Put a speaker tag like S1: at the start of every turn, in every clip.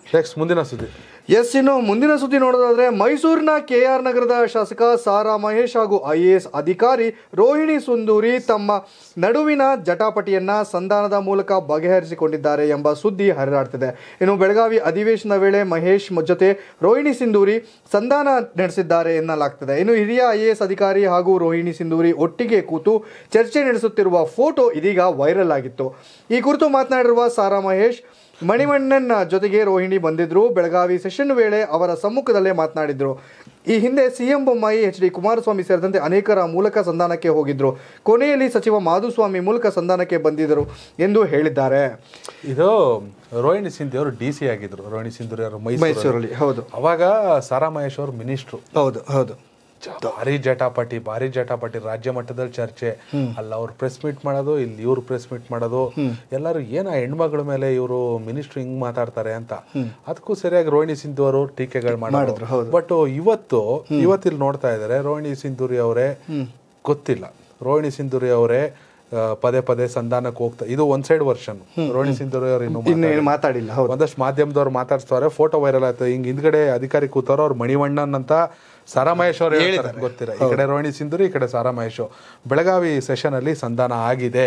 S1: next ಮುಂದಿನ ಸುದ್ದಿ
S2: S ಇನ್ನು ಮುಂದಿನ ಸುದ್ದಿ ನೋಡೋದಾದ್ರೆ ಮೈಸೂರಿನ ಕೆಆರ್ ನಗರದ ಶಾಸಕ ಸಾರಾ ಮಹೇಶ್ ಹಾಗೂ ಐ ಎ ಎಸ್ ಅಧಿಕಾರಿ ರೋಹಿಣಿ ಸುಂದೂರಿ ತಮ್ಮ ನಡುವಿನ ಜಟಾಪಟಿಯನ್ನ ಸಂಧಾನದ ಮೂಲಕ ಬಗೆಹರಿಸಿಕೊಂಡಿದ್ದಾರೆ ಎಂಬ ಸುದ್ದಿ ಹರಿದಾಡ್ತಿದೆ ಇನ್ನು ಬೆಳಗಾವಿ ಅಧಿವೇಶನದ ವೇಳೆ ಮಹೇಶ್ ಮ- ಜೊತೆ ರೋಹಿಣಿ ಸಿಂಧೂರಿ ಸಂಧಾನ ನಡೆಸಿದ್ದಾರೆ ಎನ್ನಲಾಗ್ತದೆ ಇನ್ನು ಹಿರಿಯ ಐ ಎ ಎಸ್ ಅಧಿಕಾರಿ ಹಾಗೂ ರೋಹಿಣಿ ಸಿಂಧೂರಿ ಒಟ್ಟಿಗೆ ಕೂತು ಚರ್ಚೆ ನಡೆಸುತ್ತಿರುವ ಫೋಟೋ ಇದೀಗ ವೈರಲ್ ಆಗಿತ್ತು ಈ ಕುರಿತು ಮಾತನಾಡಿರುವ ಸಾರಾ ಮಹೇಶ್ ಮಣಿವಣ್ಣನ್ ಜೊತೆಗೆ ರೋಹಿಣಿ ಬಂದಿದ್ರು ಬೆಳಗಾವಿ ಸೆಷನ್ ವೇಳೆ ಅವರ ಸಮ್ಮುಖದಲ್ಲೇ ಮಾತನಾಡಿದ್ರು ಈ ಹಿಂದೆ CM Bommai H D Kumaraswamy ಸೇರಿದಂತೆ ಅನೇಕರ ಮೂಲಕ ಸಂಧಾನಕ್ಕೆ ಹೋಗಿದ್ರು ಕೊನೆಯಲ್ಲಿ ಸಚಿವ ಮಾಧುಸ್ವಾಮಿ ಮೂಲಕ ಸಂಧಾನಕ್ಕೆ ಬಂದಿದ್ದರು ಎಂದು ಹೇಳಿದ್ದಾರೆ
S1: ಇದು ರೋಹಿಣಿ ಸಿಂಧಿ ಅವರು ಡಿ ಸಿ ಆಗಿದ್ರು ರೋಹಿಣಿ ಸಿಂಧೂರಿ ಅವರು ಮೈಸೂರು
S2: ಮೈಸೂರಲ್ಲಿ ಹೌದು
S1: ಅವಾಗ ಸಾರಾ ಮಹೇಶ್ ಅವರು ಮಿನಿಸ್ಟ್ರು
S2: ಹೌದು ಹೌದು
S1: ಭಾರಿ ಜಟಾಪಟಿ ಭಾರಿ ಜಟಾಪಟಿ ರಾಜ್ಯ ಮಟ್ಟದಲ್ಲಿ ಚರ್ಚೆ ಅಲ್ಲ ಅವ್ರು ಪ್ರೆಸ್ ಮೀಟ್ ಮಾಡೋದು ಇಲ್ಲಿ ಇವ್ರು ಪ್ರೆಸ್ ಮೀಟ್ ಮಾಡೋದು ಎಲ್ಲರೂ ಏನ ಹೆಣ್ಮಗಳ ಮೇಲೆ ಇವರು ಮಿನಿಸ್ಟ್ರು ಹಿಂಗ್ ಮಾತಾಡ್ತಾರೆ ಅಂತ ಅದಕ್ಕೂ ಸರಿಯಾಗಿ ರೋಹಿಣಿ ಸಿಂಧು ಅವರು ಟೀಕೆಗಳು ಮಾಡಿದ್ರು ಬಟ್ ಇವತ್ತು ಇವತ್ತಿಲ್ಲಿ ನೋಡ್ತಾ ಇದ್ದಾರೆ ರೋಹಿಣಿ ಸಿಂಧೂರಿ ಅವರೇ ಗೊತ್ತಿಲ್ಲ ರೋಹಿಣಿ ಸಿಂಧೂರಿ ಅವರೇ ಆ, ಪದೇ ಪದೇ ಸಂಧಾನಕ್ಕೆ ಹೋಗ್ತಾ ಇದು one side version Rohini Sindhuri ಅವರು ಇನ್ನು
S2: ಇನ್ನೇನು ಮಾತಾಡಿಲ್ಲ ಹೌದು
S1: ಒಂದಷ್ಟು ಮಾಧ್ಯಮದವ್ರು ಮಾತಾಡ್ತಾರೆ ಫೋಟೋ ವೈರಲ್ ಆಯ್ತು ಹಿಂಗ್ ಹಿಂದ್ಗಡೆ ಅಧಿಕಾರಿ ಕೂತವ್ರು ಅವ್ರು ಮಣಿವಣ್ಣನ್ ಅಂತ ಸಾರಾ ಮಹೇಶ್ ಅವ್ರು ಹೇಳ್ತಾರೆ ಗೊತ್ತಿರ ಈ ಕಡೆ ರೋಹಿಣಿ ಸಿಂಧೂರಿ ಈ ಕಡೆ ಸಾರಾ ಮಹೇಶ್ ಬೆಳಗಾವಿ ಸೆಷನ್ ಅಲ್ಲಿ ಸಂಧಾನ ಆಗಿದೆ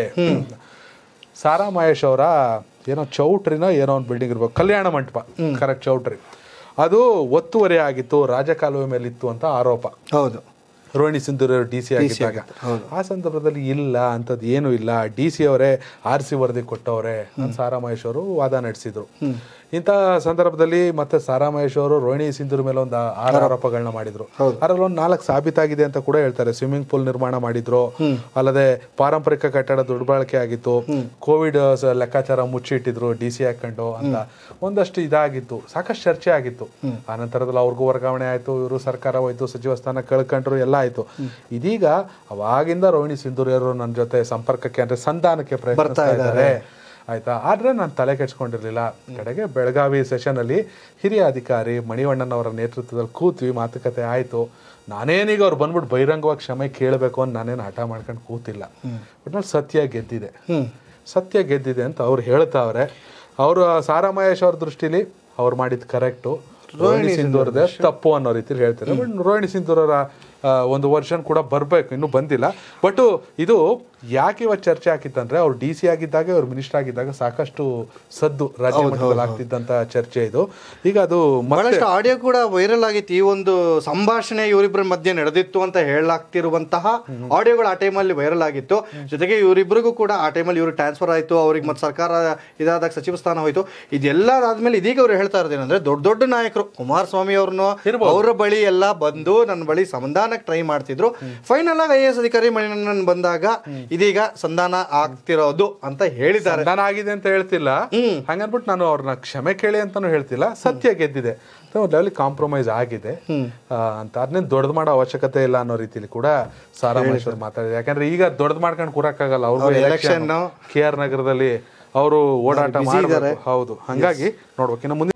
S1: ಸಾರಾ ಮಹೇಶ್ ಅವರ ಏನೋ ಚೌಟ್ರಿನೋ ಏನೋ ಒಂದು ಬಿಲ್ಡಿಂಗ್ ಇರ್ಬೇಕು ಕಲ್ಯಾಣ ಮಂಟಪ ಕರೆಕ್ಟ್ ಚೌಟ್ರಿ ಅದು ಒತ್ತುವರಿ ಆಗಿತ್ತು ರಾಜಕಾಲುವೆ ಮೇಲೆ ಇತ್ತು ಅಂತ ಆರೋಪ
S2: ಹೌದು
S1: ರೋಹಿಣಿ ಸಿಂಧೂರಿ ಅವರು ಡಿ ಸಿ ಆಗಿದ್ದಾಗ ಆ ಸಂದರ್ಭದಲ್ಲಿ ಇಲ್ಲ ಅಂಥದ್ದು ಏನೂ ಇಲ್ಲ ಡಿ ಸಿ ಅವರೇ ಆರ್ ಸಿ ವರದಿ ಕೊಟ್ಟವ್ರೆ ಅಂತ ಸಾರಾ ಮಹೇಶ್ ಅವರು ವಾದ ನಡೆಸಿದ್ರು ಇಂಥ ಸಂದರ್ಭದಲ್ಲಿ ಮತ್ತೆ ಸಾರಾ ಮಹೇಶ್ ಅವರು ರೋಹಿಣಿ ಸಿಂಧೂರಿ ಮೇಲೆ ಒಂದು ಆರು ಆರೋಪಗಳನ್ನ ಮಾಡಿದ್ರು ಅದರಲ್ಲಿ ಒಂದು ನಾಲ್ಕು ಸಾಬೀತಾಗಿದೆ ಅಂತ ಕೂಡ ಹೇಳ್ತಾರೆ ಸ್ವಿಮ್ಮಿಂಗ್ ಪೂಲ್ ನಿರ್ಮಾಣ ಮಾಡಿದ್ರು ಅಲ್ಲದೆ ಪಾರಂಪರಿಕ ಕಟ್ಟಡ ದುರ್ಬಳಕೆ ಆಗಿತ್ತು ಕೋವಿಡ್ ಸ- ಲೆಕ್ಕಾಚಾರ ಮುಚ್ಚಿಟ್ಟಿದ್ರು ಡಿ ಸಿ ಹಾಕೊಂಡು ಅಂತ ಒಂದಷ್ಟು ಇದಾಗಿತ್ತು ಸಾಕಷ್ಟು ಚರ್ಚೆ ಆಗಿತ್ತು ಆ ನಂತರದಲ್ಲಿ ಅವ್ರಿಗೂ ವರ್ಗಾವಣೆ ಆಯ್ತು ಇವರು ಸರ್ಕಾರ ಹೋಯ್ತು ಸಚಿವ ಸ್ಥಾನ ಕಳ್ಕೊಂಡ್ರು ಎಲ್ಲ ಆಯ್ತು ಇದೀಗ ಅವಾಗಿಂದ ರೋಹಿಣಿ ಸಿಂಧೂರಿ ಅವರು ನನ್ನ ಜೊತೆ ಸಂಪರ್ಕಕ್ಕೆ ಅಂದ್ರೆ ಸಂಧಾನಕ್ಕೆ ಪ್ರಯತ್ನಿಸ್ತಾ ಇದ್ದಾರೆ ಆಯ್ತಾ ಆದ್ರೆ ನಾನು ತಲೆ ಕೆಡ್ಸ್ಕೊಂಡಿರ್ಲಿಲ್ಲ ಕಡೆಗೆ ಬೆಳಗಾವಿ ಸೆಷನ್ ಅಲ್ಲಿ ಹಿರಿಯ ಅಧಿಕಾರಿ ಮಣಿವಣ್ಣನ್ ಅವರ ನೇತೃತ್ವದಲ್ಲಿ ಕೂತ್ವಿ ಮಾತುಕತೆ ಆಯ್ತು ನಾನೇನೀಗ ಅವ್ರು ಬಂದ್ಬಿಟ್ಟು ಬಹಿರಂಗವಾಗಿ ಕ್ಷಮೆ ಕೇಳಬೇಕು ಅಂತ ನಾನೇನು ಹಠ ಮಾಡ್ಕೊಂಡು ಕೂತಿಲ್ಲ ಒಟ್ನಲ್ಲಿ ಸತ್ಯ ಗೆದ್ದಿದೆ ಸತ್ಯ ಗೆದ್ದಿದೆ ಅಂತ ಅವ್ರು ಹೇಳ್ತಾವ್ರೆ ಅವರು ಸಾರಾ ಮಹೇಶ್ ಅವ್ರ ದೃಷ್ಟಿಲಿ ಅವ್ರು ಮಾಡಿದ್ ಕರೆಕ್ಟು ರೋಹಿಣಿ ಸಿಂಧೂರ್ದೆ ತಪ್ಪು ಅನ್ನೋ ರೀತಿಲಿ ಹೇಳ್ತಾರೆ ಬಟ್ ರೋಹಿಣಿ ಸಿಂಧೂರರ ಆ, ಒಂದು ವರ್ಷನ್ ಕೂಡ ಬರಬೇಕು ಇನ್ನೂ ಬಂದಿಲ್ಲ ಬಟ್ ಇದು ಯಾಕೆ ಇವತ್ತು ಚರ್ಚೆ ಆಗಿತ್ತಂದ್ರೆ ಅವ್ರು ಡಿ ಸಿ ಆಗಿದ್ದಾಗ ಅವ್ರು ಮಿನಿಸ್ಟರ್ ಆಗಿದ್ದಾಗ ಸಾಕಷ್ಟು ಸದ್ದು ರಾಜ್ಯ ಮಟ್ಟದಲ್ಲಿ ಆಗ್ತಿದ್ದಂತ ಚರ್ಚೆ ಇದು ಈಗ ಅದು ಮತ್ತೆ
S2: ಬಹಳಷ್ಟು ಆಡಿಯೋ ಕೂಡ ವೈರಲ್ ಆಗಿತ್ತು ಈ ಒಂದು ಸಂಭಾಷಣೆ ಇವರಿಬ್ಬರ ಮಧ್ಯೆ ನಡೆದಿತ್ತು ಅಂತ ಹೇಳಲಾಗ್ತಿರುವಂತಹ ಆಡಿಯೋಗಳು ಆ ಟೈಮಲ್ಲಿ ವೈರಲ್ ಆಗಿತ್ತು ಜೊತೆಗೆ ಇವರಿಬ್ಬರಿಗೂ ಕೂಡ ಆ ಟೈಮಲ್ಲಿ ಇವರು ಟ್ರಾನ್ಸ್ಫರ್ ಆಯಿತು ಅವ್ರಿಗೆ ಮತ್ತೆ ಸರ್ಕಾರ ಇದಾದಾಗ ಸಚಿವ ಸ್ಥಾನ ಹೋಯ್ತು ಇದೆಲ್ಲ ಆದ್ಮೇಲೆ ಇದೀಗ ಅವ್ರು ಹೇಳ್ತಾ ಇರೋದೇನಂದ್ರೆ ದೊಡ್ಡ ದೊಡ್ಡ ನಾಯಕರು ಕುಮಾರಸ್ವಾಮಿ ಅವ್ರನ್ನು ಅವರ ಬಳಿ ಎಲ್ಲ ಬಂದು ನನ್ನ ಬಳಿ ಸಂಧಾನಕ್ಕೆ ಟ್ರೈ ಮಾಡ್ತಿದ್ರು ಫೈನಲ್ ಆಗಿ ಐ ಎಸ್ ಅಧಿಕಾರಿ ಮಣಿನನ್ ಬಂದಾಗ ಇದೀಗ ಸಂಧಾನ ಆಗ್ತಿರೋದು ಅಂತ ಹೇಳಿದ್ದಾರೆ
S1: ಸಂಧಾನ ಆಗಿದೆ ಅಂತ ಹೇಳ್ತಿಲ್ಲ ಹಂಗನ್ಬಿಟ್ಟು ನಾನು ಅವ್ರನ್ನ ಕ್ಷಮೆ ಕೇಳಿ ಅಂತಾನು ಹೇಳ್ತಿಲ್ಲ ಸತ್ಯ ಗೆದ್ದಿದೆ ಲೆವೆಲ್ ಕಾಂಪ್ರಮೈಸ್ ಆಗಿದೆ ಆ, ಅಂತ ಅದನ್ನೇನು ದೊಡ್ಡದು ಮಾಡೋ ಅವಶ್ಯಕತೆ ಇಲ್ಲ ಅನ್ನೋ ರೀತಿಲಿ ಕೂಡ ಸಾರಾ ಮಹೇಶ್ವರ್ ಮಾತಾಡಿದೆ ಯಾಕಂದ್ರೆ ಈಗ ದೊಡ್ಡದು ಮಾಡ್ಕೊಂಡು ಕೂರಕ್ಕಾಗಲ್ಲ ಅವ್ರಿಗೂ ಎಲೆಕ್ಷನ್ ಕೆ ಆರ್ ನಗರದಲ್ಲಿ ಅವರು ಓಡಾಟ ಮಾಡ್ಬೇಕು ಹೌದು ಹಂಗಾಗಿ ನೋಡ್ಬೇಕು ಇನ್ನು ಮುಂದಿನ